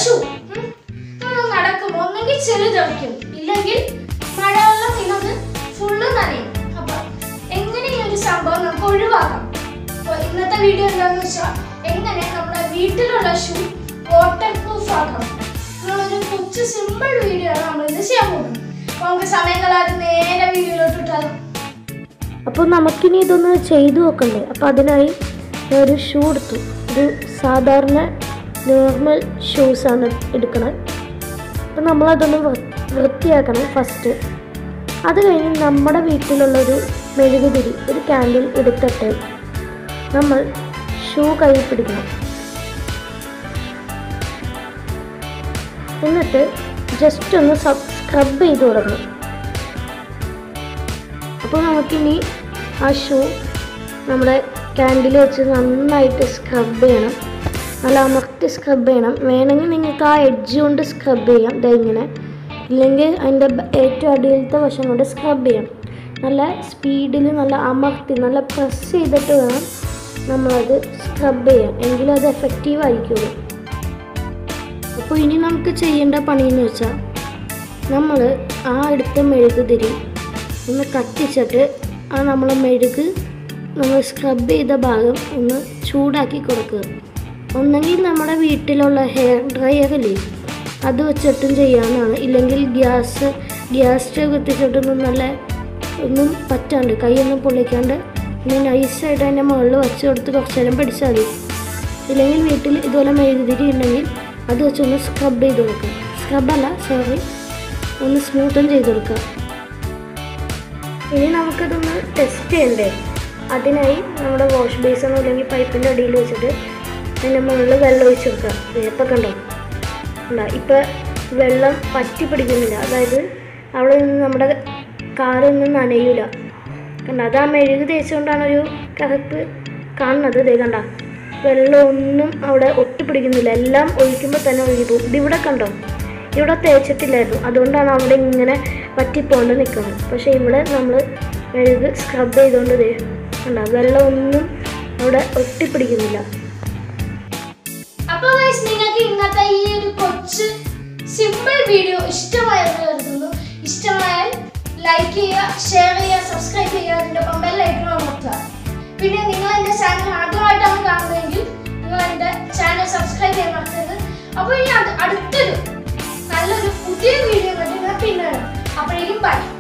shoe നമ്മൾ നടക്കുമ്പോൾ ഒന്നെങ്കിൽ ചെളി തെറിക്കും ഇല്ലെങ്കിൽ മഴവെള്ളം വീണത് ഫുള്ള് നനയും അപ്പൊ എങ്ങനെ ഈ ഒരു സംഭവം നമുക്ക് ഒഴിവാക്കാം അപ്പൊ ഇന്നത്തെ വീഡിയോ എന്താണെന്ന് വെച്ചാൽ എങ്ങനെ നമ്മുടെ വീട്ടിലുള്ള ഷൂ വാട്ടർ പ്രൂഫ് ആക്കാം നമ്മളൊരു കൊച്ചു സിമ്പിൾ വീഡിയോ ആണ് നമ്മൾ ഇത് ചെയ്യാൻ പോകുന്നത് അപ്പൊ നമുക്ക് സമയം കളയാതെ നേരെ വീഡിയോയിലോട്ട് ഇട്ടാലോ അപ്പോൾ നമുക്കിനി ഇതൊന്ന് ചെയ്തു നോക്കണ്ടേ അപ്പോൾ അതിനായി ഞാൻ ഒരു ഷൂ എടുത്തു ഒരു സാധാരണ നോർമൽ ഷൂസാണ് എടുക്കണത് അപ്പോൾ നമ്മളതൊന്ന് വൃ- വൃത്തിയാക്കണം ഫസ്റ്റ് അത് കഴിഞ്ഞ് നമ്മുടെ വീട്ടിലുള്ളൊരു മെഴുകുതിരി ഒരു ക്യാൻഡിൽ എടുത്തിട്ട് നമ്മൾ ഷൂ കയ്യിൽ പിടിക്കണം എന്നിട്ട് ജസ്റ്റ് ഒന്ന് സ്ക്രബ് ചെയ്ത് കൊടുക്കണം അപ്പോൾ നമുക്കിനി ആ ഷൂ നമ്മുടെ ക്യാൻഡിൽ വെച്ച് നന്നായിട്ട് സ്ക്രബ് ചെയ്യണം നല്ല അമർത്തി സ്ക്രബ് ചെയ്യണം വേണമെങ്കിൽ നിങ്ങൾക്ക് ആ എഡ്ജ് കൊണ്ട് സ്ക്രബ് ചെയ്യാം ദേ ഇങ്ങനെ ഇല്ലെങ്കിൽ അതിൻ്റെ ബ- ഏറ്റവും അടിയിലത്തെ വശം കൊണ്ട് സ്ക്രബ് ചെയ്യാം നല്ല സ്പീഡിൽ നല്ല അമർത്തി നല്ല പ്രസ് ചെയ്തിട്ട് വേണം നമ്മളത് സ്ക്രബ് ചെയ്യാൻ എങ്കിലും അത് എഫക്റ്റീവ് ആയിരിക്കുള്ളൂ അപ്പോൾ ഇനി നമുക്ക് ചെയ്യേണ്ട പണിയെന്ന് വെച്ചാൽ നമ്മൾ ആ എടുത്ത മെഴുകുതിരി ഒന്ന് കത്തിച്ചിട്ട് ആ നമ്മൾ മെഴുക് നമ്മൾ സ്ക്രബ് ചെയ്ത ഭാഗം ഒന്ന് ചൂടാക്കി കൊടുക്കുക ഒന്നെങ്കിൽ നമ്മുടെ വീട്ടിലുള്ള ഹെയർ ഡ്രയറില്ലേ അത് വെച്ചിട്ടും ചെയ്യാവുന്നതാണ് ഇല്ലെങ്കിൽ ഗ്യാസ് ഗ്യാസ് സ്റ്റവ് കത്തിച്ചിട്ടൊന്നും നല്ല ഒന്നും പറ്റാണ്ട് കൈയൊന്നും പൊള്ളിക്കാണ്ട് ഇനി നൈസായിട്ട് അതിൻ്റെ മുകളിൽ വെച്ച് കൊടുത്ത് കുറച്ച് നേരം പിടിച്ചാൽ മതി ഇല്ലെങ്കിൽ വീട്ടിൽ ഇതുപോലെ മെഴുകുതിരി ഉണ്ടെങ്കിൽ അത് വെച്ചൊന്ന് സ്ക്രബ് ചെയ്ത് കൊടുക്കുക സ്ക്രബല്ല സോറി ഒന്ന് സ്മൂത്തൻ ചെയ്ത് കൊടുക്കുക ഇനി നമുക്കതൊന്ന് ടെസ്റ്റ് ചെയ്യണ്ടേ അതിനായി നമ്മുടെ വാഷ് ബേസണോ അല്ലെങ്കിൽ പൈപ്പിൻ്റെ അടിയിൽ വെച്ചിട്ട് അതിൻ്റെ മുകളിൽ വെള്ളം ഒഴിച്ച് കൊടുക്കുക ഇപ്പം കണ്ടോ ഉണ്ടാ ഇപ്പം വെള്ളം പറ്റി പിടിക്കുന്നില്ല അതായത് അവിടെ നിന്ന് നമ്മുടെ കാറൊന്നും നനയൂല കണ്ട അത് ആ മെഴുക് തേച്ചുകൊണ്ടാണ് ഒരു കറുപ്പ് കാണുന്നത് ഇതേ കണ്ട വെള്ളമൊന്നും അവിടെ ഒട്ടിപ്പിടിക്കുന്നില്ല എല്ലാം ഒഴിക്കുമ്പോൾ തന്നെ ഒഴുകി പോകും ഇതിവിടെ കണ്ടോ ഇവിടെ തേച്ചിട്ടില്ലായിരുന്നു അതുകൊണ്ടാണ് അവിടെ ഇങ്ങനെ പറ്റിപ്പോണ്ട് നിൽക്കുന്നത് പക്ഷേ ഇവിടെ നമ്മൾ മെഴുക് സ്ക്രബ് ചെയ്തുകൊണ്ട് ദേ കണ്ട വെള്ളമൊന്നും അവിടെ ഒട്ടിപ്പിടിക്കുന്നില്ല അപ്പൊ guys, നിങ്ങൾക്ക് ഇന്നത്തെ ഈ ഒരു കൊച്ചു സിമ്പിൾ വീഡിയോ ഇഷ്ടമായെന്ന് കരുതുന്നു ഇഷ്ടമായാൽ ലൈക്ക് ചെയ്യുക ഷെയർ ചെയ്യുക സബ്സ്ക്രൈബ് ചെയ്യുക അതിന്റെ ഒപ്പം ബെല്ലൈക്കൺ അമർത്തുക പിന്നെ നിങ്ങൾ എന്റെ ചാനൽ ആദ്യമായിട്ടാണ് കാണുന്നതെങ്കിൽ നിങ്ങൾ എന്റെ ചാനൽ സബ്സ്ക്രൈബ് ചെയ്യാൻ മറക്കരുത് അപ്പോൾ ഇനി അത് അടുത്തൊരു നല്ലൊരു പുതിയ വീഡിയോ കണ്ടിട്ട് പിന്നെ അപ്പോഴേക്കും ബൈ